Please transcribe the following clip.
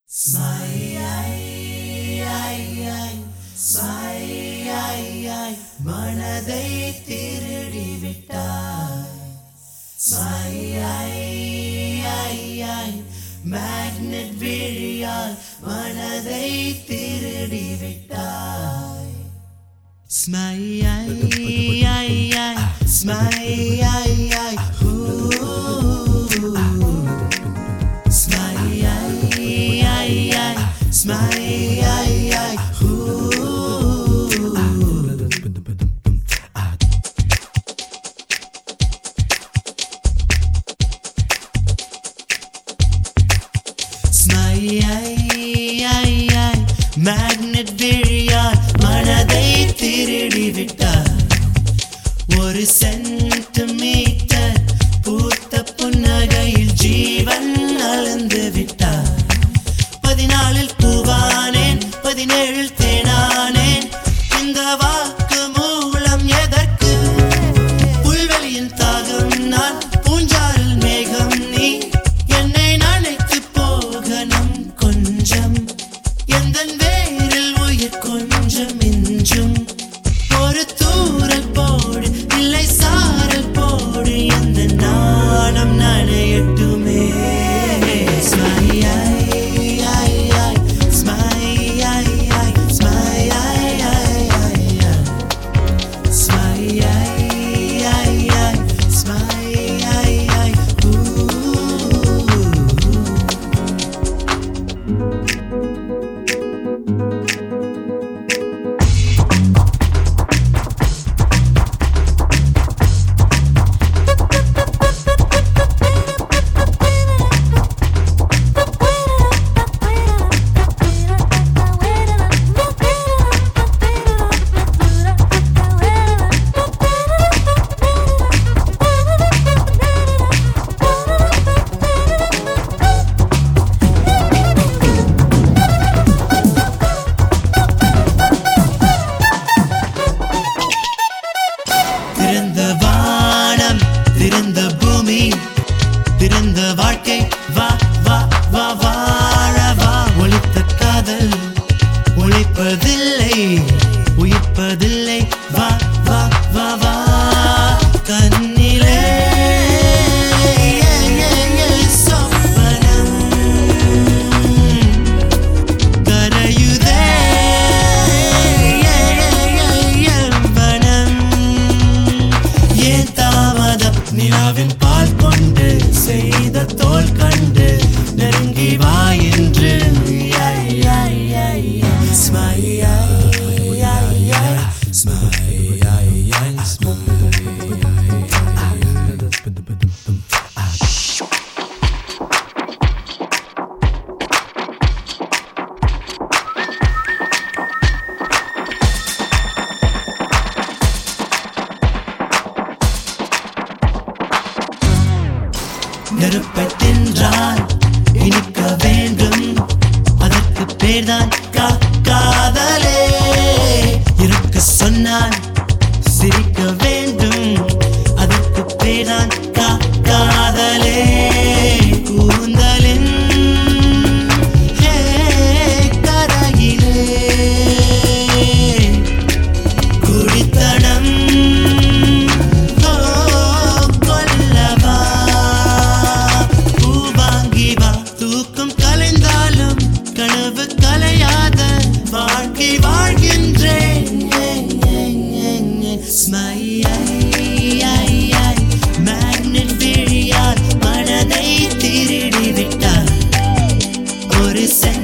மனதை திருடி விட்டாய் மேக்னெட் விழியால் மனதை திருடி விட்டாய் ஸ்மை ஸ்மை மேக்னெட் விழியால் மனதை திருடி விட்டார் ஒரு சென்டிமீட்டர் பூத்த புன்னகையில் ஜீவன் அளந்து விட்டார் பதினாலில் பூவானேன் பதினேழில் தேனானேன் இந்த வாக்கு மூலம் எதற்கு புல்வெளியின் தாகம் நான் பூஞ்சாரில் மேகம் நீ என்னை நினைத்து போகணும் கொஞ்சம் எந்த வேரில் உயிர் கொஞ்சம் மிஞ்சும் ஒரு தூரல் போடு இல்லை சாரல் போடு எந்த நாணம் நனையட்டுமே ஸ்மை திறந்த வானம் திறந்த பூமி திறந்த வாழ்க்கை வா வா வா வாழ வா ஒழித்த காதல் ஒழிப்பதில்லை உயிர்ப்பதில்லை வா வா வா வா கண்ணிலே சொப்பனம் கரையுதே வனம் ஏன் தாமதம் நிலாவின் பால் கொண்டு செய்த தோல் கண்டு நெருங்கி வா என்று நெருப்பை தின்றால் இனிக்க வேண்டும் அதற்கு பேர்தான் கா காதலே இருக்க சொன்னால் சிரிக்க வேண்டும் அதற்கு பேர்தான் கா காதலே கூந்தலின் ஹே, கரையிலே குடித்தனம் ஓ, கொல்லவா பூ வாங்கி வா தூக்கம் கலைந்தாலும் கனவு கலையாத வாழ்க்கை வாழ்கின்றேன் மேக்னெட் விழியால் மனதை திருடி விட்டார் ஒரு செ